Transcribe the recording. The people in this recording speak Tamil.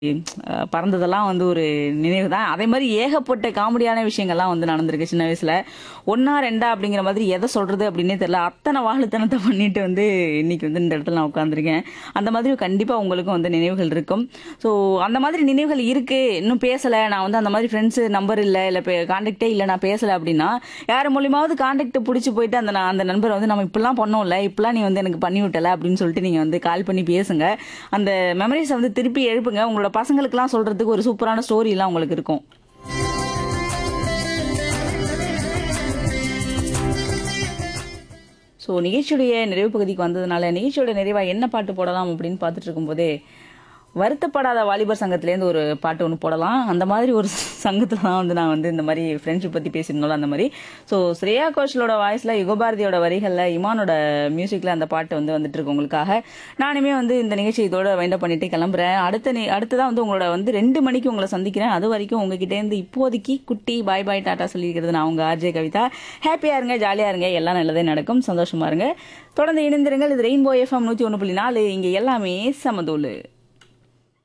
அஹ் பறந்ததெல்லாம் வந்து ஒரு நினைவு தான் அதே மாதிரி ஏகப்பட்ட காமெடியான விஷயங்கள்லாம் வந்து நடந்திருக்கு சின்ன வயசுல ஒன்னா ரெண்டா அப்படிங்கிற மாதிரி எதை சொல்றது அப்படின்னே தெரியல அத்தனை வாழுத்தனத்தை பண்ணிட்டு வந்து இன்னைக்கு வந்து இந்த இடத்துல நான் உட்காந்துருக்கேன் அந்த மாதிரி கண்டிப்பா உங்களுக்கும் வந்து நினைவுகள் இருக்கும் ஸோ அந்த மாதிரி நினைவுகள் இருக்கு இன்னும் பேசல நான் வந்து அந்த மாதிரி ஃப்ரெண்ட்ஸ் நம்பர் இல்லை இல்லை கான்டாக்டே இல்லை நான் பேசல அப்படின்னா யார் மூலியமாவது கான்டாக்ட் பிடிச்சி போயிட்டு அந்த நான் அந்த நண்பரை வந்து நம்ம இப்படிலாம் பண்ணோம்ல இப்படிலாம் நீ வந்து எனக்கு பண்ணி விட்டல அப்படின்னு சொல்லிட்டு நீங்க வந்து கால் பண்ணி பேசுங்க அந்த மெமரிஸை வந்து திருப்பி எழுப்புங்க உங்களோட பசங்களுக்குலாம் சொல்றதுக்கு ஒரு சூப்பரான ஸ்டோரி எல்லாம் உங்களுக்கு இருக்கும் ஸோ நிகழ்ச்சியுடைய நிறைவு பகுதிக்கு வந்ததுனால நிகழ்ச்சியோட நிறைவா என்ன பாட்டு போடலாம் அப்படின்னு பார்த்துட்டு இருக்கும்போதே வருத்தப்படாத வாலிபர் சங்கத்துலேருந்து ஒரு பாட்டு ஒன்று போடலாம் அந்த மாதிரி ஒரு சங்கத்தில் தான் வந்து நான் வந்து இந்த மாதிரி ஃப்ரெண்ட்ஷிப் பற்றி பேசியிருந்தோம் அந்த மாதிரி ஸோ ஸ்ரேயா கோஷலோட வாய்ஸில் யுகபாரதியோட வரிகளில் இமானோட மியூசிக்கில் அந்த பாட்டு வந்து வந்துட்டு இருக்கு உங்களுக்காக நானுமே வந்து இந்த நிகழ்ச்சி இதோட வைண்டப் பண்ணிட்டு கிளம்புறேன் அடுத்த நி- அடுத்ததான் வந்து உங்களோட வந்து ரெண்டு மணிக்கு உங்களை சந்திக்கிறேன் அது வரைக்கும் உங்ககிட்ட இருந்து இப்போதைக்கு குட்டி பாய் பாய் டாட்டா சொல்லியிருக்கிறது நான் உங்க ஆர்ஜே கவிதா ஹாப்பியா இருங்க ஜாலியா இருங்க எல்லாம் நல்லதே நடக்கும் சந்தோஷமா இருங்க தொடர்ந்து இணைந்திருங்கள் இது ரெயின்போ எஃப்எம் நூற்றி ஒன்று புள்ளி நாலு இங்கே எல்லாமே சமதூளு